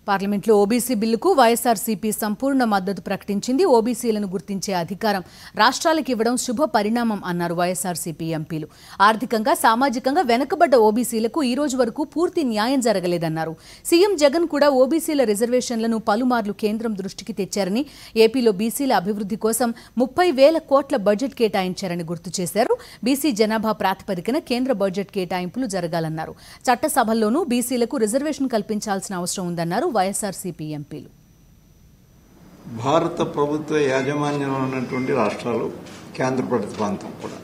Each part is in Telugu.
పార్లమెంట్లో ఓబీసీ బిల్లుకు వైఎస్ఆర్సీపీ సంపూర్ణ మద్దతు ప్రకటించింది ఓబీసీలను గుర్తించే అధికారం రాష్ట్రాలకు ఇవ్వడం శుభ పరిణామం అన్నారు వైఎస్ఆర్సీపీ ఎంపీలు ఆర్థికంగా సామాజికంగా వెనుకబడ్డ ఓబీసీలకు ఈ రోజు వరకు పూర్తి న్యాయం జరగలేదన్నారు సీఎం జగన్ కూడా ఓబీసీల రిజర్వేషన్లను పలుమార్లు కేంద్రం దృష్టికి తెచ్చారని ఏపీలో బీసీల అభివృద్ధి కోసం ముప్పై వేల కోట్ల బడ్జెట్ కేటాయించారని గుర్తు చేశారు బీసీ జనాభా ప్రాతిపదికన కేంద్ర బడ్జెట్ కేటాయింపులు జరగాలన్నారు చట్టసభల్లోనూ బీసీలకు రిజర్వేషన్ కల్పించాల్సిన అవసరం ఉందన్నారు వైఎస్ఆర్సీపీ ఎంపీలు భారత ప్రభుత్వ యాజమాన్యంలో ఉన్నటువంటి రాష్ట్రాలు కేంద్రపాలిత ప్రాంతం కూడా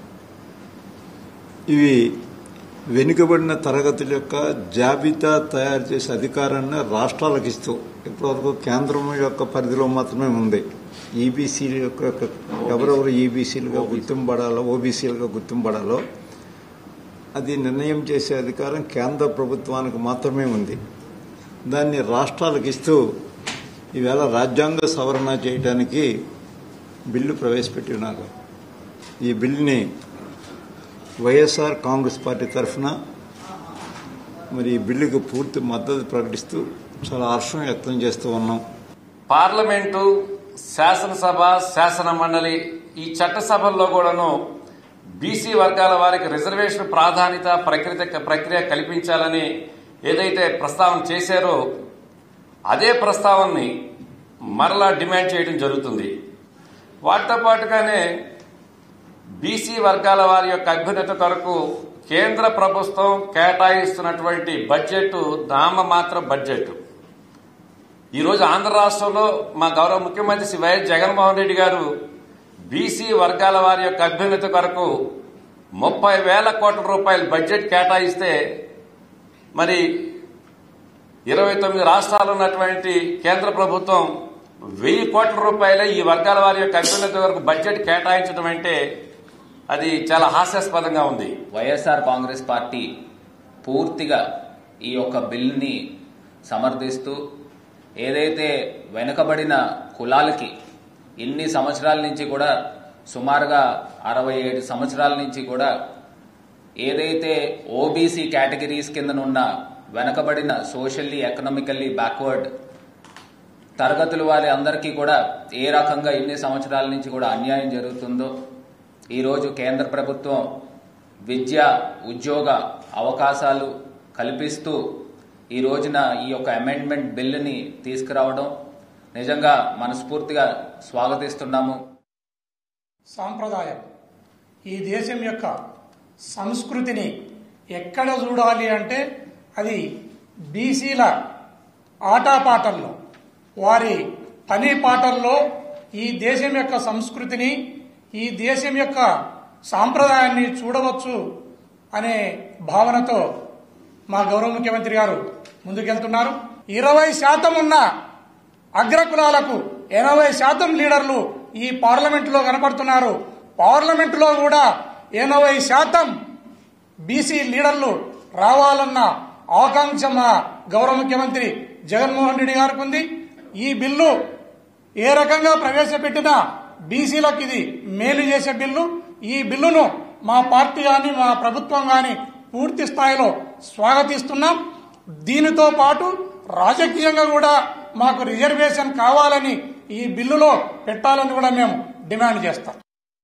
ఇవి వెనుకబడిన తరగతుల యొక్క జాబితా తయారు చేసే అధికారాన్ని రాష్ట్రాలకు ఇస్తూ ఇప్పటివరకు కేంద్రం యొక్క పరిధిలో మాత్రమే ఉంది ఈబీసీల యొక్క ఎవరెవరు ఈబీసీలుగా గుర్తింపబడాలో ఓబీసీలుగా గుర్తింపబడాలో అది నిర్ణయం చేసే అధికారం కేంద్ర ప్రభుత్వానికి మాత్రమే ఉంది దాన్ని రాష్ట్రాలకు ఇస్తూ ఈవేళ రాజ్యాంగ సవరణ చేయడానికి బిల్లు ప్రవేశపెట్టి ఉన్నారు ఈ బిల్లుని వైఎస్ఆర్ కాంగ్రెస్ పార్టీ తరఫున మరి ఈ బిల్లుకు పూర్తి మద్దతు ప్రకటిస్తూ చాలా హర్షం వ్యక్తం చేస్తూ ఉన్నాం పార్లమెంటు శాసనసభ శాసన మండలి ఈ చట్టసభల్లో కూడాను బీసీ వర్గాల వారికి రిజర్వేషన్ ప్రాధాన్యత ప్రక్రియ ప్రక్రియ కల్పించాలని ఏదైతే ప్రస్తావన చేశారో అదే ప్రస్తావనని మరలా డిమాండ్ చేయడం జరుగుతుంది వాటితో పాటుగానే బీసీ వర్గాల వారి యొక్క అభ్యున్నత కొరకు కేంద్ర ప్రభుత్వం కేటాయిస్తున్నటువంటి బడ్జెట్ నామమాత్ర బడ్జెట్ ఈరోజు ఆంధ్ర రాష్ట్రంలో మా గౌరవ ముఖ్యమంత్రి శ్రీ వైఎస్ జగన్మోహన్ రెడ్డి గారు బీసీ వర్గాల వారి యొక్క అభ్యున్నతి కొరకు ముప్పై వేల కోట్ల రూపాయల బడ్జెట్ కేటాయిస్తే మరి ఇరవై తొమ్మిది రాష్ట్రాలు ఉన్నటువంటి కేంద్ర ప్రభుత్వం వెయ్యి కోట్ల రూపాయల ఈ వర్గాల వారి యొక్క అభ్యున్నతి వరకు బడ్జెట్ కేటాయించడం అంటే అది చాలా హాస్యాస్పదంగా ఉంది వైఎస్ఆర్ కాంగ్రెస్ పార్టీ పూర్తిగా ఈ యొక్క బిల్ని సమర్థిస్తూ ఏదైతే వెనుకబడిన కులాలకి ఇన్ని సంవత్సరాల నుంచి కూడా సుమారుగా అరవై ఏడు సంవత్సరాల నుంచి కూడా ఏదైతే ఓబీసీ కేటగిరీస్ కిందనున్న వెనకబడిన సోషల్లీ ఎకనామికల్లీ బ్యాక్వర్డ్ తరగతుల వారి అందరికీ కూడా ఏ రకంగా ఇన్ని సంవత్సరాల నుంచి కూడా అన్యాయం జరుగుతుందో ఈరోజు కేంద్ర ప్రభుత్వం విద్య ఉద్యోగ అవకాశాలు కల్పిస్తూ ఈ రోజున ఈ యొక్క అమెండ్మెంట్ బిల్లుని తీసుకురావడం నిజంగా మనస్ఫూర్తిగా స్వాగతిస్తున్నాము సాంప్రదాయం ఈ దేశం యొక్క సంస్కృతిని ఎక్కడ చూడాలి అంటే అది బీసీల ఆటపాటల్లో వారి పని పాటల్లో ఈ దేశం యొక్క సంస్కృతిని ఈ దేశం యొక్క సాంప్రదాయాన్ని చూడవచ్చు అనే భావనతో మా గౌరవ ముఖ్యమంత్రి గారు ముందుకెళ్తున్నారు ఇరవై శాతం ఉన్న అగ్రకులాలకు ఎనభై శాతం లీడర్లు ఈ పార్లమెంటులో కనపడుతున్నారు పార్లమెంటులో కూడా ఎనభై శాతం బీసీ లీడర్లు రావాలన్న ఆకాంక్ష మా గౌరవ ముఖ్యమంత్రి జగన్మోహన్ రెడ్డి గారికి ఉంది ఈ బిల్లు ఏ రకంగా ప్రవేశపెట్టినా బీసీలకు ఇది మేలు చేసే బిల్లు ఈ బిల్లును మా పార్టీ కానీ మా ప్రభుత్వం కానీ పూర్తి స్థాయిలో స్వాగతిస్తున్నాం దీనితో పాటు రాజకీయంగా కూడా మాకు రిజర్వేషన్ కావాలని ఈ బిల్లులో పెట్టాలని కూడా మేము డిమాండ్ చేస్తాం